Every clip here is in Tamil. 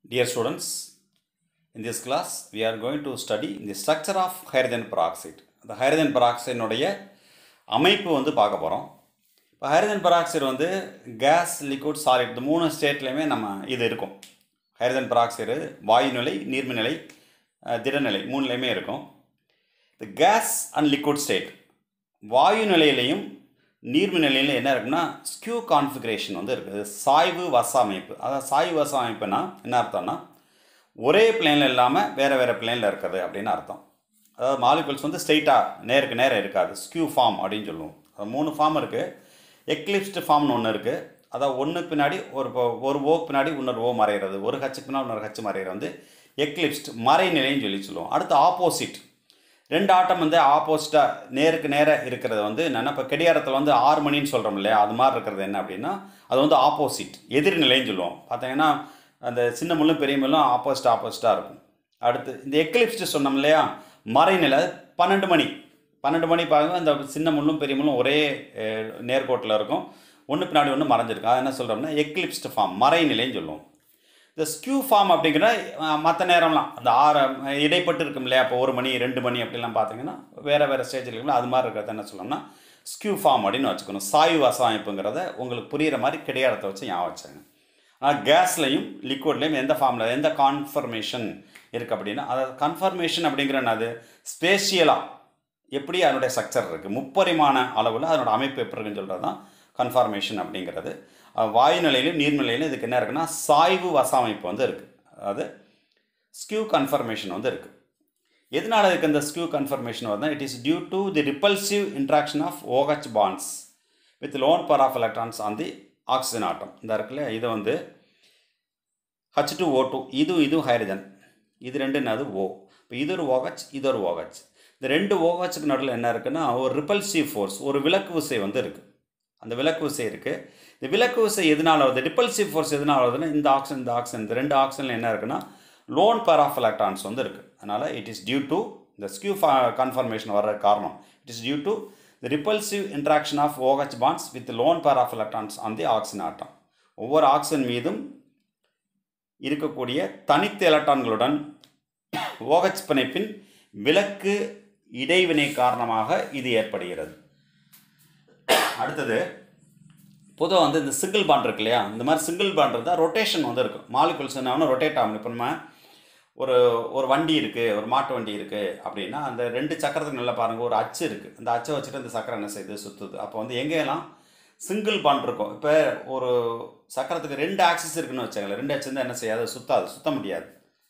Dear students, in this class we are going to study the structure of hydrogen peroxide. அந்த ஹைட்ரஜன் பெராக்சைடினுடைய அமைப்பு வந்து பார்க்க போகிறோம் இப்போ ஹைட்ரஜன் பெராக்சைடு வந்து கேஸ் லிக்விட் சாலிட் இந்த மூணு ஸ்டேட்லேயுமே நம்ம இது இருக்கும் ஹைட்ரஜன் பெராக்சைடு வாயு நிலை நீர்ம நிலை அஹ், திடநிலை மூணுலேயுமே இருக்கும் இந்த கேஸ் அண்ட் லிக்விட் ஸ்டேட் வாயு நிலையிலையும் நீர்ம நிலையிலும் என்ன இருக்குன்னா ஸ்கியூ கான்ஃபிகரேஷன் வந்து இருக்குது சாய்வு வச அமைப்பு அதாவது சாய்வு வச அமைப்புனா என்ன அர்த்தம்னா ஒரே பிளேனில் இல்லாமல் வேறு வேறு பிளேனில் இருக்கிறது அப்படின்னு அர்த்தம் அதாவது மாலிகுல்ஸ் வந்து ஸ்ட்ரெயிட்டாக நேருக்கு நேரம் இருக்காது ஸ்கியூ ஃபார்ம் அப்படின்னு சொல்லுவோம் அது மூணு ஃபார்ம் இருக்குது எக்லிப்ஸ்டு ஃபார்ம்னு ஒன்று இருக்குது அதாவது ஒன்றுக்கு பின்னாடி ஒரு இப்போ ஒரு ஓக்கு பின்னாடி இன்னொரு ஓ மறைகிறது ஒரு ஹச்சுக்கு பின்னாடி இன்னொரு ஹச்சு மறைகிறது வந்து எக்லிப்ஸ்ட் மறைநிலைன்னு சொல்லி சொல்லுவோம் அடுத்து ஆப்போசிட் ரெண்டு ஆட்டம் வந்து ஆப்போசிட்டாக நேருக்கு நேராக இருக்கிறது வந்து என்னென்னா இப்போ கடிகாரத்தில் வந்து ஆறு மணின்னு சொல்கிறோம் இல்லையா அது மாதிரி இருக்கிறது என்ன அப்படின்னா அது வந்து ஆப்போசிட் எதிர்நிலைன்னு சொல்லுவோம் பார்த்தீங்கன்னா அந்த சின்ன முள்ளும் பெரிய முள்ளும் ஆப்போசிட் ஆப்போசிட்டாக இருக்கும் அடுத்து இந்த எக்லிப்ஸ்ட்டு சொன்னோம் இல்லையா மறைநிலை அது பன்னெண்டு மணி பன்னெண்டு மணி பாருங்க அந்த சின்ன முள்ளும் பெரிய முள்ளும் ஒரே அஹ், நேர்கோட்டில் இருக்கும் ஒன்று பின்னாடி ஒன்று மறைஞ்சிருக்கும் அது என்ன சொல்கிறோம்னா எக்லிப்ஸ்டு ஃபார்ம் மறைநிலைன்னு சொல்லுவோம் இந்த ஸ்கியூ ஃபார்ம் அப்படிங்கிற மற்ற நேரம்லாம் அந்த ஆறு இடைப்பட்டு இருக்கும் இல்லையா இப்போ ஒரு மணி ரெண்டு மணி அப்படிலாம் பார்த்தீங்கன்னா வேறு வேறு ஸ்டேஜில் இருக்குல்ல அது மாதிரி இருக்கிறத என்ன சொல்லணும்னா ஸ்கியூ ஃபார்ம் அப்படின்னு வச்சுக்கணும் சாய்வு வசமைப்புங்கிறத உங்களுக்கு புரிகிற மாதிரி கிடையாரத்தை வச்சு ஞாபகம் வச்சாங்க ஆனால் கேஸ்லையும் லிக்விட்லையும் எந்த ஃபார்மில் எந்த கான்ஃபர்மேஷன் இருக்குது அப்படின்னா அதாவது கன்ஃபர்மேஷன் அப்படிங்கிற என்னது ஸ்பேஷியலாக எப்படி அதனுடைய ஸ்ட்ரக்சர் இருக்குது முப்பரிமாண அளவில் அதனோட அமைப்பு எப்படி இருக்குன்னு சொல்கிறது தான் கன்ஃபார்மேஷன் அப்படிங்கிறது அஹ் வாயு நிலையிலும் நீர்நிலையிலும் இதுக்கு என்ன இருக்குன்னா சாய்வு வசமைப்பு வந்து இருக்குது அதாவது ஸ்கியூ கன்ஃபர்மேஷன் வந்து இருக்குது எதனால இதுக்கு இந்த ஸ்கியூ கன்ஃபர்மேஷன் வருதுன்னா it is due to the repulsive interaction of OH bonds with lone pair of electrons on the oxygen atom இந்த இருக்குல்ல இது வந்து ஹச் டூ ஓ டூ இதுவும் இதுவும் ஹைட்ரஜன் இது ரெண்டு என்னது ஓ இப்போ இது ஒரு OH இது ஒரு OH இந்த ரெண்டு OHக்கு நடுவில் என்ன இருக்குன்னா ஒரு ரிப்பல்சிவ் ஃபோர்ஸ் ஒரு விலக்கு விசை வந்து இருக்குது அந்த விலக்கு விசை இருக்குது இந்த விலக்கு விசை எதனால வருது ரிப்பல்சிவ் ஃபோர்ஸ் எதனால வருதுன்னா இந்த ஆக்சிஜன் இந்த ஆக்சிஜன் இந்த ரெண்டு ஆக்சிஜனில் என்ன இருக்குன்னா லோன் பேர் ஆஃப் எலக்ட்ரான்ஸ் வந்து இருக்குது அதனால் இட் இஸ் டியூ டு இந்த ஸ்கியூ கன்ஃபர்மேஷன் வர்ற காரணம் it is due to the repulsive interaction of OH bonds with lone pair of electrons on the oxygen atom ஒவ்வொரு ஆக்சிஜன் மீதும் இருக்கக்கூடிய தனித்த எலக்ட்ரான்களுடன் OH பிணைப்பின் விலக்கு இடைவினை காரணமாக இது ஏற்படுகிறது அடுத்தது பொதுவாக வந்து இந்த சிங்கிள் பாண்ட் இருக்கு இல்லையா இந்த மாதிரி சிங்கிள் பாண்ட் இருந்தால் ரொட்டேஷன் வந்து இருக்கும் மாலிகுல்ஸ் என்ன ரொட்டேட் ஆகணும் இப்போ நம்ம ஒரு ஒரு வண்டி இருக்குது ஒரு மாட்டு வண்டி இருக்குது அப்படின்னா அந்த ரெண்டு சக்கரத்துக்கு நல்லா பாருங்கள் ஒரு அச்சு இருக்குது அந்த அச்சை வச்சுட்டு அந்த சக்கரம் என்ன செய்யுது சுற்றுது அப்போ வந்து எங்கெல்லாம் சிங்கிள் பாண்ட் இருக்கும் இப்போ ஒரு சக்கரத்துக்கு ரெண்டு ஆக்சிஸ் இருக்குன்னு வச்சாங்களேன் ரெண்டு அச்சு இருந்தால் என்ன செய்யாது சுத்தாது சுத்த முடியாது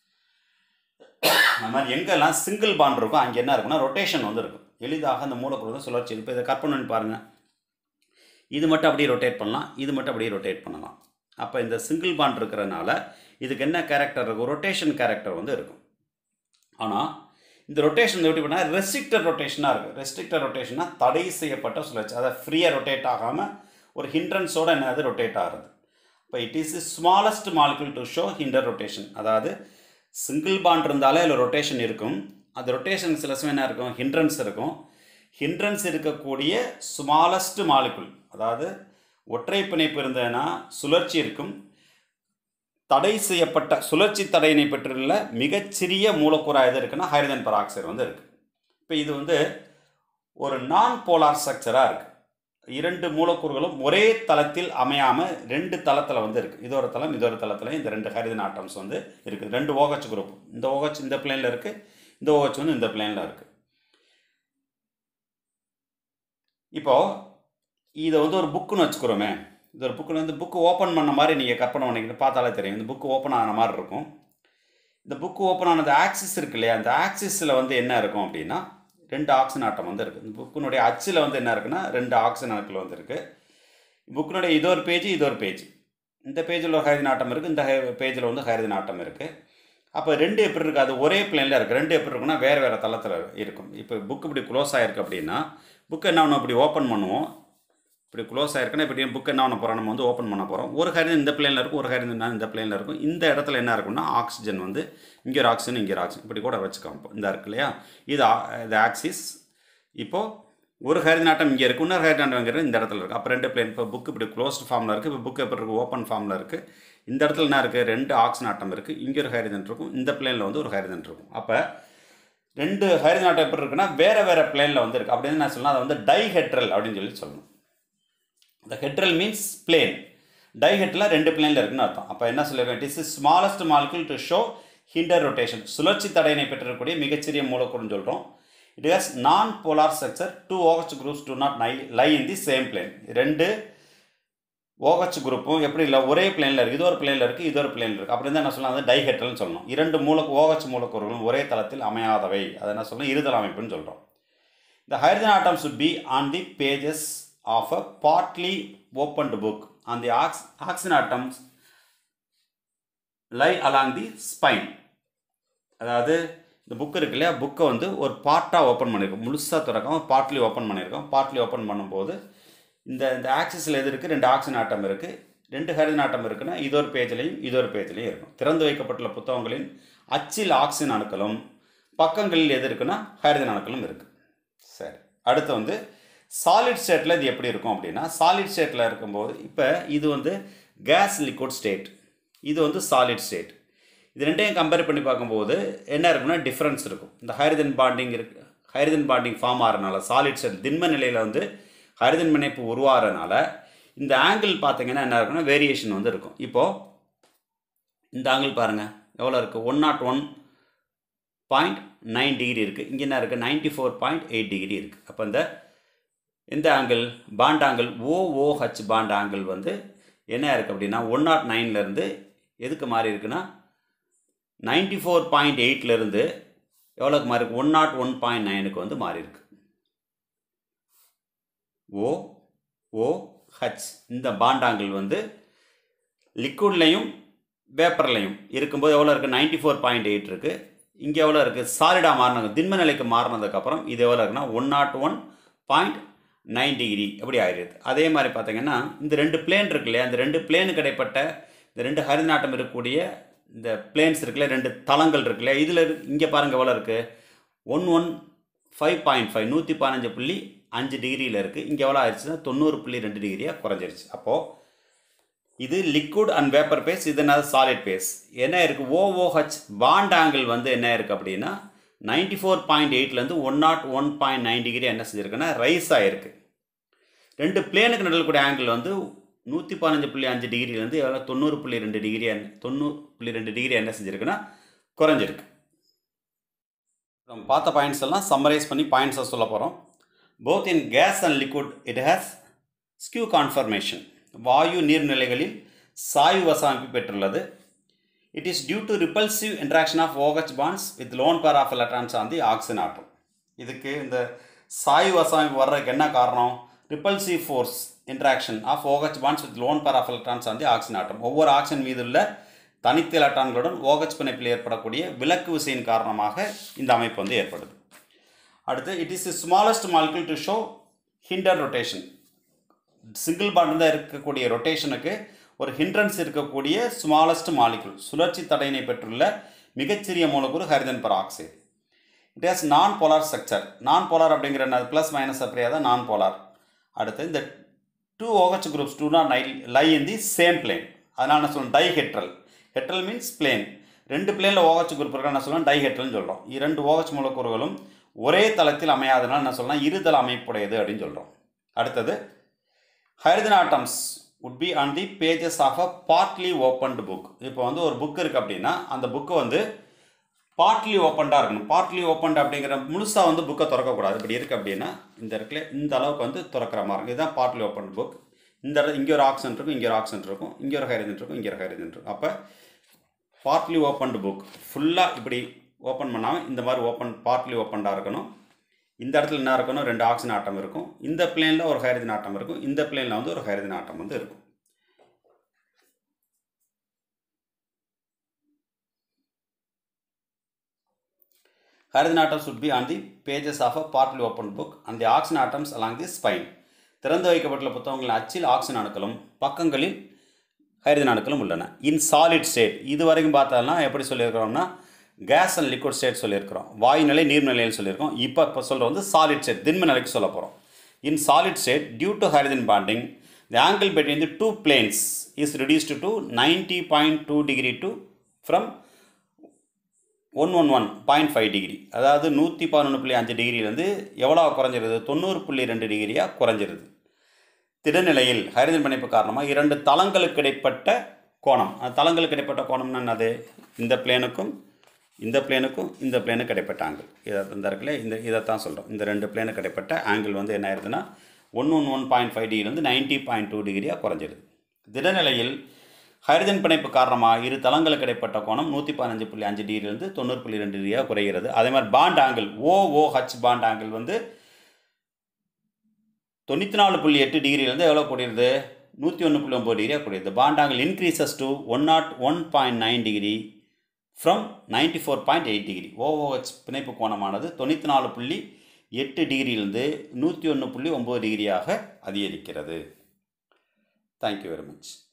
அந்த மாதிரி எங்கெல்லாம் சிங்கிள் பாண்ட் இருக்கோ அங்கே என்ன இருக்குன்னா ரொட்டேஷன் வந்து இருக்கும் எளிதாக அந்த மூலப்பொருள் சுழற்சி இப்போ இதை கற்பனை பண்ணி பாருங்கள் இது மட்டும் அப்படியே ரொட்டேட் பண்ணலாம் இது மட்டும் அப்படியே ரொட்டேட் பண்ணலாம் அப்போ இந்த சிங்கிள் பாண்ட் இருக்கிறதுனால இதுக்கு என்ன கேரக்டர் இருக்கும் ரொட்டேஷன் கேரக்டர் வந்து இருக்கும் ஆனால் இந்த ரொட்டேஷன் எப்படி பண்ணால் ரெஸ்ட்ரிக்டட் ரொட்டேஷனாக இருக்குது ரெஸ்ட்ரிக்டட் ரொட்டேஷனாக தடை செய்யப்பட்ட சுழற்சி அதாவது ஃப்ரீயாக ரொட்டேட் ஆகாமல் ஒரு ஹிண்ட்ரன்ஸோட என்னது ரொட்டேட் ஆகுது இப்போ it is smallest molecule to show hinder rotation அதாவது சிங்கிள் பாண்ட் இருந்தாலே அதில் ரொட்டேஷன் இருக்கும் அந்த ரொட்டேஷன் சில சமயம் என்ன இருக்கும் ஹிண்ட்ரன்ஸ் இருக்கும் ஹிண்ட்ரன்ஸ் இருக்கக்கூடிய ஸ்மாலஸ்ட் மாலிகுல் அதாவது ஒற்றை பிணைப்பு இருந்ததுன்னா சுழற்சி இருக்கும் தடை செய்யப்பட்ட சுழற்சி தடையினை பெற்றுள்ள மிகச்சிறிய மூலக்கூறாக எது இருக்குன்னா ஹைட்ரஜன் பெராக்சைடு வந்து இருக்குது இப்போ இது வந்து ஒரு நான் போலார் ஸ்ட்ரக்சராக இருக்குது இரண்டு மூலக்கூறுகளும் ஒரே தளத்தில் அமையாமல் ரெண்டு தளத்தில் வந்து இருக்குது இது ஒரு தளம் இது ஒரு தளத்தில் இந்த ரெண்டு ஹைட்ரஜன் ஆட்டம்ஸ் வந்து இருக்குது ரெண்டு ஓகச் குரூப் இந்த ஓகச் இந்த பிளேனில் இருக்குது இந்த ஓகச் வந்து இந்த பிளேனில் இருக்குது இப்போது இதை வந்து ஒரு புக்குன்னு வச்சுக்கிறோமே இது ஒரு புக்கில் வந்து புக்கு ஓப்பன் பண்ண மாதிரி நீங்கள் கற்பனை பண்ணிக்கிட்டு பார்த்தாலே தெரியும் இந்த புக்கு ஓப்பன் ஆன மாதிரி இருக்கும் இந்த புக்கு ஓப்பன் ஆனது ஆக்சிஸ் இருக்கு இல்லையா அந்த ஆக்சிஸில் வந்து என்ன இருக்கும் அப்படின்னா ரெண்டு ஆக்சிஜன் ஆட்டம் வந்து இருக்குது இந்த புக்கினுடைய அச்சில் வந்து என்ன இருக்குன்னா ரெண்டு ஆக்சிஜன் அணுக்கள் வந்து இருக்குது புக்கினுடைய இது ஒரு பேஜ் இது ஒரு பேஜ் இந்த பேஜில் ஒரு ஹைரஜன் ஆட்டம் இருக்குது இந்த பேஜில் வந்து ஹைரஜன் ஆட்டம் இருக்குது அப்போ ரெண்டு எப்படி இருக்குது அது ஒரே பிளேனில் இருக்குது ரெண்டு எப்படி இருக்குன்னா வேறு வேறு தளத்தில் இருக்கும் இப்போ புக் இப்படி க்ளோஸ் ஆகிருக்கு அப்படின்னா புக்கு என்ன ஒன்று இப்படி ஓப்பன் பண்ணுவோம் இப்படி க்ளோஸ் ஆயிருக்குன்னா இப்படி புக் என்ன பண்ண போகிறோம் நம்ம வந்து ஓப்பன் பண்ண போகிறோம் ஒரு ஹைரஜன் இந்த பிளேனில் இருக்கும் ஒரு ஹைரஜன் இந்த பிளேனில் இருக்கும் இந்த இடத்துல என்ன இருக்கும்னா ஆக்சிஜன் வந்து இங்கே ஒரு ஆக்சிஜன் இங்கே ஒரு ஆக்சிஜன் இப்படி கூட வச்சுக்கோம் இப்போ இந்த இருக்கு இல்லையா இது ஆ- இது ஆக்சிஸ் இப்போது ஒரு ஹைரஜன் ஆட்டம் இங்கே இருக்குது இன்னொரு ஹைரஜன் ஆட்டம் இங்கே இருக்கு, இந்த இடத்துல இருக்குது அப்போ ரெண்டு பிளேன் இப்போ புக் இப்படி க்ளோஸ்ட் ஃபார்மில் இருக்குது இப்போ புக் எப்படி இருக்குது ஓப்பன் ஃபார்மில் இருக்குது இந்த இடத்துல என்ன இருக்குது ரெண்டு ஆக்சிஜன் ஆட்டம் இருக்குது இங்கே ஒரு ஹைட்ரஜன் இருக்கும் இந்த பிளேனில் வந்து ஒரு ஹைட்ரஜன் இருக்கும் அப்போ ரெண்டு ஹைட்ரஜன் ஆட்டம் எப்படி இருக்குன்னா வேறு வேறு பிளேனில் வந்து இருக்குது அப்படின்னு நான் சொல்லலாம் அதை வந்து டைஹெட்ரல் அப்படின்னு சொல்லி சொல்லணும் இந்த ஹெட்ரல் மீன்ஸ் பிளேன் டைஹெட்ரில் ரெண்டு பிளேனில் இருக்குன்னு அர்த்தம் அப்போ என்ன சொல்லியிருக்கேன் it is smallest molecule to show hinder rotation சுழற்சி தடையினை பெற்றிருக்கக்கூடிய மிகச்சிறிய மூலக்கூறுன்னு சொல்கிறோம் it has non polar structure two OH groups do not lie lie in the same plane ரெண்டு OH குரூப்பும் எப்படி இல்லை ஒரே பிளேனில் இருக்குது இது ஒரு பிளேனில் இருக்குது இது ஒரு பிளேனில் இருக்குது அப்படி தான் என்ன சொல்லலாம் அது டைஹெட்ரல்னு சொல்லணும் இரண்டு மூல OH மூலக்கூறுகளும் ஒரே தளத்தில் அமையாதவை அதை என்ன சொல்லணும் இருதல் அமைப்புன்னு சொல்கிறோம் The hydrogen atoms should be on the pages of a partly opened book. On the ox- oxygen atoms lie along the spine. அதாவது இந்த புக் இருக்கு இல்லையா புக்கை வந்து ஒரு பார்ட்டாக ஓப்பன் பண்ணியிருக்கோம் முழுசாக திறக்காம பார்ட்லி ஓப்பன் பண்ணியிருக்கோம் பார்ட்லி ஓப்பன் பண்ணும்போது இந்த இந்த ஆக்சிஸில் எது இருக்குது ரெண்டு ஆக்சிஜன் ஆட்டம் இருக்குது ரெண்டு ஹைட்ரஜன் ஆட்டம் இருக்குன்னா இது ஒரு பேஜ்லையும் இது ஒரு பேஜ்லையும் இருக்கும் திறந்து வைக்கப்பட்டுள்ள புத்தகங்களின் அச்சில் ஆக்சிஜன் அணுக்களும் பக்கங்களில் எது இருக்குன்னா ஹைட்ரஜன் அணுக்களும் இருக்குது சரி அடுத்து வந்து சாலிட் ஸ்டேட்டில் இது எப்படி இருக்கும் அப்படின்னா சாலிட் ஸ்டேட்டில் இருக்கும்போது இப்போ இது வந்து கேஸ் லிக்விட் ஸ்டேட் இது வந்து சாலிட் ஸ்டேட் இது ரெண்டையும் கம்பேர் பண்ணி பார்க்கும்போது என்ன இருக்குன்னா டிஃப்ரென்ஸ் இருக்கும் இந்த ஹைட்ரஜன் பாண்டிங் இருக்கு ஹைட்ரஜன் பாண்டிங் ஃபார்ம் ஆகிறனால சாலிட் ஸ்டேட் திண்ம நிலையில் வந்து ஹைட்ரஜன் பிணைப்பு உருவாகிறனால இந்த ஆங்கிள் பார்த்தீங்கன்னா என்ன இருக்குன்னா வேரியேஷன் வந்து இருக்கும் இப்போது இந்த ஆங்கிள் பாருங்கள் எவ்வளோ இருக்குது one nought one point nine degree இருக்குது இங்கே என்ன இருக்குது ninety four point eight degree இருக்குது அப்போ இந்த இந்த angle bond angle OOH bond angle வந்து என்ன இருக்குது அப்படின்னா ஒன் நாட் நைன்லேருந்து எதுக்கு மாறி இருக்குன்னா நைன்டி ஃபோர் பாயிண்ட் எயிட்லேருந்து எவ்வளோக்கு மாறி இருக்கு ஒன் நாட் ஒன் பாயிண்ட் நைனுக்கு வந்து மாறி இருக்கு ஓ ஓ ஹச் இந்த பாண்ட் ஆங்கிள் வந்து லிக்விட்லையும் வேப்பர்லையும் இருக்கும்போது எவ்வளோ இருக்குது நைன்டி ஃபோர் பாயிண்ட் எயிட் இருக்குது இங்கே எவ்வளோ இருக்குது சாலிடாக மாறினாங்க திண்ம நிலைக்கு மாறினதுக்கப்புறம் இது எவ்வளோ இருக்குன்னா one nought one point nine degree அப்படி ஆயிடுது அதே மாதிரி பார்த்தீங்கன்னா இந்த ரெண்டு பிளேன் இருக்கு இல்லையா இந்த ரெண்டு பிளேனுக்கு இடைப்பட்ட இந்த ரெண்டு ஹரிநாட்டம் இருக்கக்கூடிய இந்த பிளேன்ஸ் இருக்குல்ல ரெண்டு தளங்கள் இருக்குல்ல இதில் இங்கே பாருங்கள் எவ்வளோ இருக்குது one one five point five நூற்றி பதினஞ்சு புள்ளி அஞ்சு டிகிரியில் இருக்குது இங்கே எவ்வளோ ஆயிடுச்சுன்னா தொண்ணூறு புள்ளி ரெண்டு டிகிரியாக குறைஞ்சிருச்சு அப்போது இது லிக்விட் அண்ட் வேப்பர் பேஸ் இது என்ன சாலிட் பேஸ் என்ன இருக்குது ஓஓஹெச் பாண்ட் ஆங்கிள் வந்து என்ன இருக்குது அப்படின்னா நைன்டி ஃபோர் பாயிண்ட் எயிட்லேருந்து one nought one point nine degree என்ன செஞ்சுருக்குன்னா ரைஸ் ஆகிருக்கு ரெண்டு பிளேனுக்கு நடுவில் கூட ஆங்கிள் வந்து நூற்றி பதினஞ்சு புள்ளி அஞ்சு டிகிரிலேருந்து எவ்வளோ தொண்ணூறு புள்ளி ரெண்டு டிகிரி தொண்ணூறு புள்ளி ரெண்டு டிகிரி என்ன செஞ்சுருக்குன்னா குறைஞ்சிருக்கு நம்ம பார்த்த பாயிண்ட்ஸ் எல்லாம் சம்மரைஸ் பண்ணி பாயிண்ட்ஸை சொல்ல போகிறோம் both in gas and liquid it has skew conformation வாயு நீர்நிலைகளில் சாய்வு வசமைப்பு பெற்றுள்ளது it is due to repulsive interaction of OH bonds with lone pair of electrons on the oxygen atom இதுக்கு இந்த சாய்வு வசமைப்பு வர்றதுக்கு என்ன காரணம் repulsive force interaction of OH bonds with lone pair of electrons on the oxygen atom ஒவ்வொரு ஆக்சிஜன் மீது உள்ள தனித்த எலக்ட்ரான்களுடன் OH பிணைப்பில் ஏற்படக்கூடிய விலக்கு விசையின் காரணமாக இந்த அமைப்பு வந்து ஏற்படுது அடுத்து it is smallest molecule to show hinder rotation single bond தான் இருக்கக்கூடிய ரொட்டேஷனுக்கு ஒரு ஹிண்ட்ரன்ஸ் இருக்கக்கூடிய ஸ்மாலஸ்ட் மாலிகுல் சுழற்சி தடையினை பெற்றுள்ள மிகச்சிறிய மூலக்கூறு hydrogen peroxide it has non polar structure non polar அப்படிங்கிற ப்ளஸ் மைனஸ் அப்படியே தான் நான் போலார் அடுத்து இந்த two OH groups do not நை lie in the same plane அதனால் என்ன சொல்லணும் டைஹெட்ரல் ஹெட்ரல் மீன்ஸ் பிளேன் ரெண்டு பிளேனில் OH குரூப் இருக்கா என்ன சொல்லலாம் டைஹெட்ரல்னு சொல்கிறோம் இரண்டு OH மூலக்கூறுகளும் ஒரே தளத்தில் அமையாதனால் என்ன சொல்லலாம் இருதள அமைப்புடையது அப்படின்னு சொல்கிறோம் அடுத்தது hydrogen atoms would be on the pages of a partly opened book இப்போ வந்து ஒரு புக் இருக்குது அப்படின்னா அந்த புக்கு வந்து பார்ட்லி ஓப்பன்டாக இருக்கணும் பார்ட்லி ஓப்பன்ட் அப்படிங்கிற முழுசாக வந்து புக்கை திறக்கக்கூடாது இப்படி இருக்குது அப்படின்னா இந்த இடத்துல இந்த அளவுக்கு வந்து திறக்கிற மாதிரி இருக்கும் இதுதான் பார்ட்லி ஓப்பன் புக் இந்த இடத்துல இங்கே ஒரு ஆக்சன் இருக்கும் இங்கே ஒரு ஆக்சன் இருக்கும் இங்கே ஒரு ஹைரஜன் இருக்கும் இங்கே ஒரு ஹைரஜன் இருக்கும் அப்போ பார்ட்லி ஓப்பன்டு புக் ஃபுல்லாக இப்படி ஓப்பன் பண்ணாமல் இந்த மாதிரி ஓப்பன் பார்ட்லி ஓப்பன்டாக இருக்கணும் இந்த இடத்துல என்ன இருக்கணும் ரெண்டு ஆக்சிஜன் ஆட்டம் இருக்கும் இந்த பிளேனில் ஒரு ஹைரஜன் ஆட்டம் இருக்கும் இந்த பிளேனில் வந்து ஒரு ஹைரஜன் ஆட்டம் வந்து இருக்கும் hydrogen atom should be on the pages of a partly open book and the oxygen atoms along the spine திறந்து வைக்கப்பட்டுள்ள புத்தகங்களின் அச்சில் ஆக்சிஜன் அணுக்களும் பக்கங்களில் ஹைட்ரஜன் அணுக்களும் உள்ளன இன் சாலிட் ஸ்டேட் இது வரைக்கும் பார்த்தோம்னா எப்படி சொல்லியிருக்கிறோம்னா கேஸ் அண்ட் லிக்விட் ஸ்டேட் சொல்லியிருக்கிறோம் வாயு நிலை நீர் நிலையில் சொல்லியிருக்கோம் இப்போ இப்போ சொல்கிற வந்து சாலிட் ஸ்டேட் திண்ம நிலைக்கு சொல்ல போகிறோம் in solid state due to hydrogen bonding the angle between the two planes is reduced to 90.2 degree to from one one one point five degree அதாவது நூற்றி பதினொன்று புள்ளி அஞ்சு டிகிரிலேருந்து எவ்வளோ குறைஞ்சிருது தொண்ணூறு புள்ளி ரெண்டு டிகிரியாக குறைஞ்சிருது திடநிலையில் ஹைட்ரஜன் பிணைப்பு காரணமாக இரண்டு தளங்களுக்கு இடைப்பட்ட கோணம் அந்த தளங்களுக்கு இடைப்பட்ட கோணம்னா என்னது இந்த பிளேனுக்கும் இந்த பிளேனுக்கும் இந்த பிளேனுக்கு இடைப்பட்ட ஆங்கிள் இதை இந்த இருக்குல்ல இந்த இதைத்தான் சொல்கிறோம் இந்த ரெண்டு பிளேனுக்கு இடைப்பட்ட ஆங்கிள் வந்து என்ன ஆயிருதுன்னா one one one point five டிகிரிலேருந்து நைன்ட்டி பாயிண்ட் டூ டிகிரியாக குறைஞ்சிருது திடநிலையில் ஹைட்ரஜன் பிணைப்பு காரணமாக இரு தளங்களுக்கு இடைப்பட்ட கோணம் நூற்றி பதினஞ்சு புள்ளி அஞ்சு டிகிரிலேருந்து தொண்ணூறு புள்ளி ரெண்டு டிகிரியாக குறைகிறது அதே மாதிரி bond angle OOH bond angle வந்து தொண்ணூற்றி நாலு புள்ளி எட்டு டிகிரிலேருந்து எவ்வளோ கூடியிருது நூற்றி ஒன்று புள்ளி ஒம்பது டிகிரியாக கூடியிருது bond angle increases to one nought one point nine degree from ninety four point eight degree OOH பிணைப்பு கோணமானது தொண்ணூற்றி நாலு புள்ளி எட்டு டிகிரியிலிருந்து நூற்றி ஒன்று புள்ளி ஒம்பது டிகிரியாக அதிகரிக்கிறது தேங்க்யூ வெரி மச்